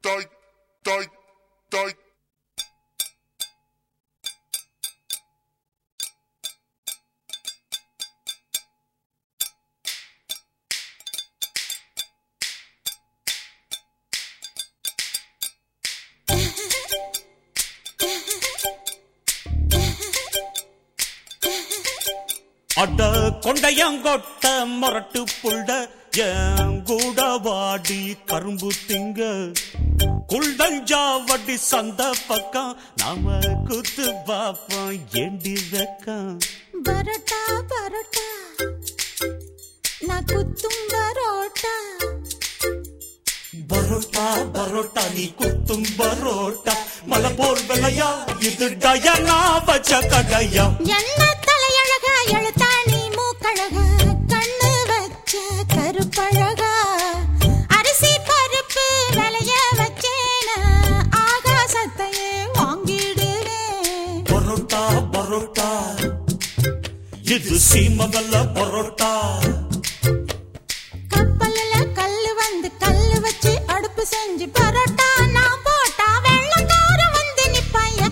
doy, doy, doy. அட கொண்டையங்கொட்ட மொரட்டு புள்ள என் கூட வாடி கரும்பு திங்க குள்ளஞ்சாவடி சந்த பக்கம் நாம குத்து பாப்போம் ஏண்டி வெக்கம் பரோட்டா பரோட்டா நான் குத்தும் பரோட்டா பரோட்டா பரோட்டா நீ குத்தும் பரோட்டா மலை போல் விளையா இது டயனா வச்ச கடையா என்ன தலையழகா எழுத்தாணி மூக்கழகா கண்ணு வச்ச கருப்பழகா அரிசி பருப்பு விளைய வச்சேனா ஆகாசத்தையே வாங்கிடுவேன் பரோட்டா பரோட்டா இது சீமவல்ல பரோட்டா கப்பல்ல கல்லு வந்து கல்லு வச்சு அடுப்பு செஞ்சு பரோட்டா நான் போட்டா வெள்ளக்காரன் வந்து நிப்பாய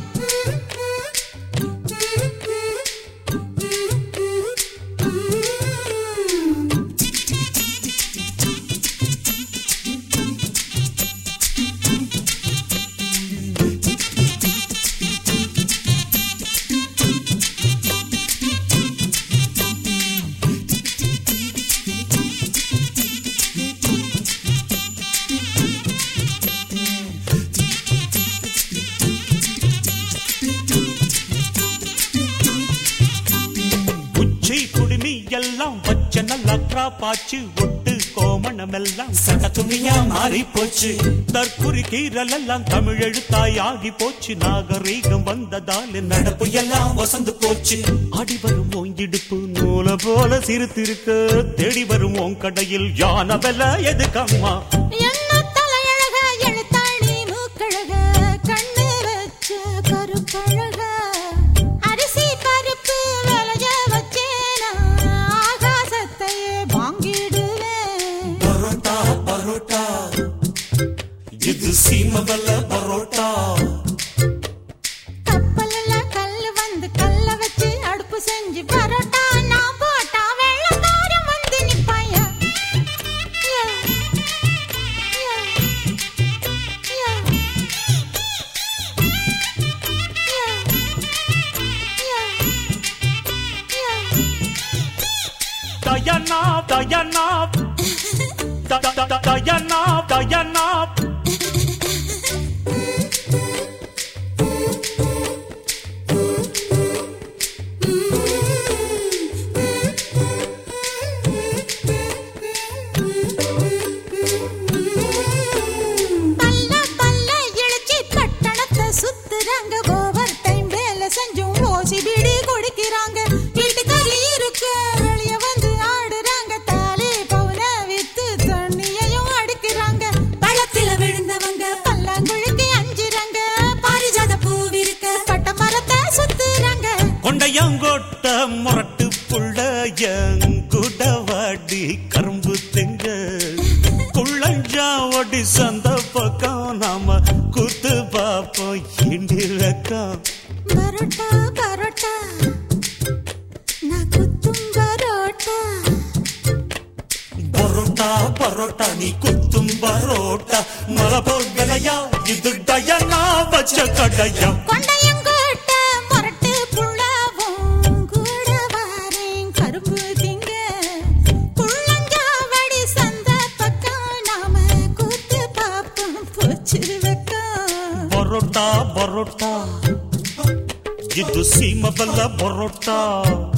உச்சி குடுமி எல்லாம் வச்ச நல்லா பாச்சு ஒட்டு கோமணம் எல்லாம் சட துணியா மாறி போச்சு தற்குறி கீரல் எல்லாம் தமிழ் எழுத்தாய் ஆகி போச்சு நாகரீகம் வந்ததால் நடப்பு எல்லாம் வசந்து போச்சு அடி வரும் உன் இடுப்பு நூல போல சிரித்திருக்க தேடி வரும் உன் கடையில் யான வெல எதுக்கம்மா என்ன தலையழகா எழுத்தாணி மூக்கழகா கண்ணு வச்ச கருப்பழகா அரிசி பருப்பு விளைய வச்சேனா ஆகாசத்தையே வாங்கிடுவேன் பரோட்டா பரோட்டா இது சீமவல்ல பரோட்டா கப்பல்ல கல்லு வந்து கல்ல வச்சு அடுப்பு செஞ்சு பரோட்டா நான் போட்டா வெள்ளக்காரன் வந்து நிப்பாய யா, யா, யா, யா, யா, யா. Diana, Diana, da, da, da, Diana, Diana. பல்ல பல்ல இழுச்சி பட்டணத்தை சுத்துறாங்க ஓவர் டைம் வேலை செஞ்சும் ஓசி பீடி குடிக்கிறாங்க வீட்டுக்காரி இருக்க வெளிய வந்து ஆடுறாங்க தாலி பவுன வித்து தண்ணியையும் அடிக்கிறாங்க பழத்தில விழுந்தவங்க பல்லாங்குழிக்கு அஞ்சுறாங்க பாரிஜாத பூவிருக்க பட்ட மரத்தை சுத்துறாங்க கொண்டையங்கோட்ட முரட்டு புள்ள எங்குட வாடி கரும்பு திங்க குள்ளஞ்சாவடி சந்த பக்கம் நாம குத்து பாப்போம் இண்டி வெக்கம் பரோட்டா பரோட்டா நான் குத்தும் பரோட்டா பரோட்டா பரோட்டா நீ குத்தும் பரோட்டா மலை போல் விலையா இது டயனா வச்ச கடையா கொண்டையங்கோட்ட முரட்டு புள்ளாவும் கூட வாரேன் கரும்பு திங்க புள்ளஞ்சாவடி சந்த பக்கம் நாம கூத்து பாப்போம் போச்சு வெக்கம் பரோட்டா பரோட்டா இது சீமபல்ல பரோட்டா